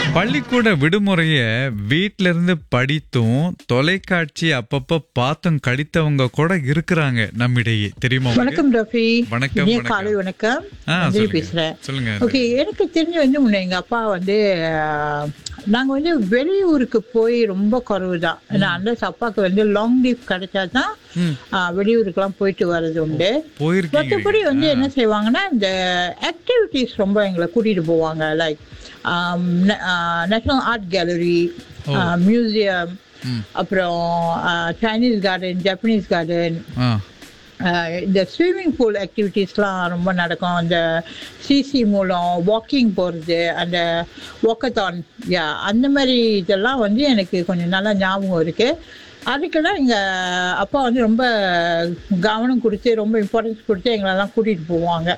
பள்ளிக்கூட விடுமுறைய வீட்ல இருந்து படித்தும் தொலைக்காட்சி அப்பப்ப பார்த்தும் கடித்தவங்க கூட இருக்கிறாங்க நம்மிடையே தெரியுமா உங்களுக்கு? வணக்கம் ரஃபி வணக்கம், இனிய வணக்கம். காலை வணக்கம் ஆ, நன்றி சொல்லுங்க. பேசுறேன் சொல்லுங்க ஓகே எனக்கு தெரிஞ்சு வந்து முன்ன எங்க அப்பா வந்து ஆஹ், நாங்க வந்து வெளியூருக்கு போய் ரொம்ப குறைவு தான் ஏன்னா அந்த அப்பாவுக்கு வந்து லாங் லீவ் கிடைச்சா தான் வெளியூருக்குலாம் போயிட்டு வர்றது உண்டு போயிருக்கீங்க மற்றபடி வந்து என்ன செய்வாங்கன்னா இந்த ஆக்டிவிட்டிஸ் ரொம்ப எங்களை கூட்டிட்டு போவாங்க like national art gallery museum அப்புறம் சைனீஸ் கார்டன் ஜப்பனீஸ் கார்டன் ஆ, இந்த ஸ்விம்மிங் பூல் ஆக்டிவிட்டீஸ்லாம் ரொம்ப நடக்கும் அந்த சிசி மூலம் வாக்கிங் போகிறது அந்த வாக்கத்தான் யா அந்த மாதிரி இதெல்லாம் வந்து எனக்கு கொஞ்சம் நல்லா ஞாபகம் இருக்குது அதுக்கெல்லாம் எங்கள் அப்பா வந்து ரொம்ப கவனம் கொடுத்து ரொம்ப இம்பார்ட்டன்ஸ் கொடுத்து எங்களெல்லாம் கூட்டிகிட்டு போவாங்க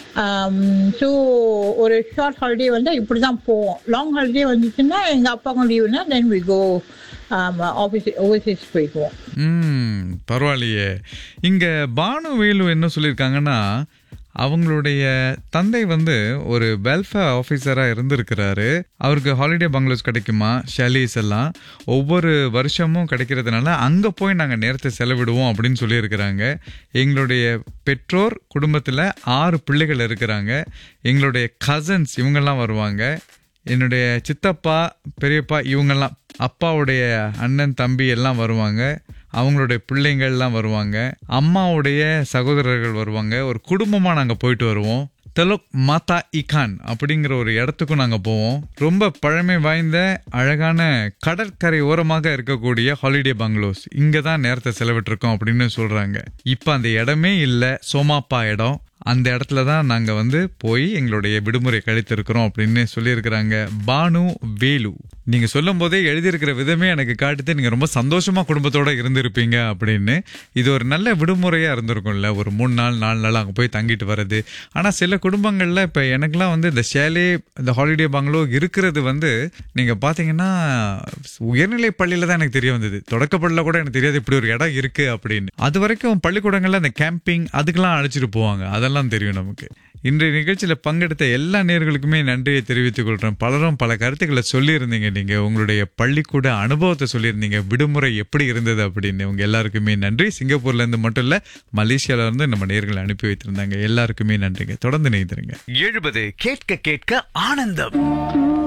ஸோ ஒரு ஷார்ட் ஹாலிடே வந்து இப்படி தான் போவோம் லாங் ஹாலிடே வந்துச்சுன்னா எங்கள் அப்பாவுக்கும் லீவுனா then we go office overseas போய்க்குவோம் ம் பரவாயில்லையே இங்க பானு வேலு என்ன சொல்லியிருக்காங்கன்னா அவங்களுடைய தந்தை வந்து ஒரு வெல்ஃபேர் ஆஃபீஸரா இருந்திருக்கிறாரு அவருக்கு ஹாலிடே பங்களோஸ் கிடைக்குமா ஷாலீஸ் எல்லாம் ஒவ்வொரு வருஷமும் கிடைக்கிறதுனால அங்க போய் நாங்க நேரத்தை செலவிடுவோம் அப்படின்னு சொல்லியிருக்கிறாங்க எங்களுடைய பெற்றோர் குடும்பத்துல ஆறு பிள்ளைகள் இருக்கிறாங்க எங்களுடைய கசன்ஸ் இவங்கெல்லாம் வருவாங்க என்னுடைய சித்தப்பா பெரியப்பா இவங்கெல்லாம் அப்பாவுடைய அண்ணன் தம்பி எல்லாம் வருவாங்க அவங்களுடைய பிள்ளைங்கள்லாம் வருவாங்க அம்மாவுடைய சகோதரர்கள் வருவாங்க ஒரு குடும்பமாக நாங்கள் போயிட்டு வருவோம் தெலோக் மாதா இகான் அப்படிங்கிற ஒரு இடத்துக்கும் நாங்கள் போவோம் ரொம்ப பழமை வாய்ந்த அழகான கடற்கரை ஓரமாக இருக்கக்கூடிய ஹாலிடே பங்களோஸ் இங்கே தான் நேரத்தை செலவிட்டிருக்கோம் அப்படின்னு சொல்கிறாங்க இப்போ அந்த இடமே இல்லை சோமாப்பா இடம் அந்த இடத்துல தான் நாங்கள் வந்து போய் எங்களுடைய விடுமுறை கழித்திருக்கிறோம் அப்படின்னு சொல்லியிருக்கிறாங்க பானு வேலு நீங்க சொல்லும் போதே எழுதியிருக்கிற விதமே எனக்கு காட்டுது நீங்க ரொம்ப சந்தோஷமா குடும்பத்தோட இருந்திருப்பீங்க அப்படின்னு இது ஒரு நல்ல விடுமுறையா இருந்திருக்கும்ல ஒரு மூணு நாள் நாலு நாள் அங்கே போய் தங்கிட்டு வர்றது ஆனா சில குடும்பங்கள்ல இப்ப எனக்கெல்லாம் வந்து இந்த ஷேலே இந்த ஹாலிடே பங்களோ இருக்கிறது வந்து நீங்க பாத்தீங்கன்னா உயர்நிலை பள்ளியில தான் எனக்கு தெரிய வந்தது தொடக்கப்பள்ளியில கூட எனக்கு தெரியாது இப்படி ஒரு இடம் இருக்கு அப்படின்னு அது வரைக்கும் பள்ளிக்கூடங்கள்ல இந்த கேம்பிங் அதுக்கெல்லாம் அழைச்சிட்டு போவாங்க அதெல்லாம் தெரியும் நமக்கு இன்றைய நிகழ்ச்சியில பங்கெடுத்த எல்லா நேர்களுக்குமே நன்றியை தெரிவித்துக் கொள்றேன் பலரும் பல கருத்துக்களை சொல்லியிருந்தீங்க நீங்க உங்களுடைய பள்ளிக்கூட அனுபவத்தை சொல்லியிருந்தீங்க விடுமுறை எப்படி இருந்தது அப்படின்னு உங்க எல்லாருக்குமே நன்றி சிங்கப்பூர்ல இருந்து மட்டும் இல்ல மலேசியால இருந்து நம்ம நேர்களை அனுப்பி வைத்திருந்தாங்க எல்லாருக்குமே நன்றிங்க தொடர்ந்து நெய்திருங்க எழுபது கேட்க கேட்க ஆனந்தம்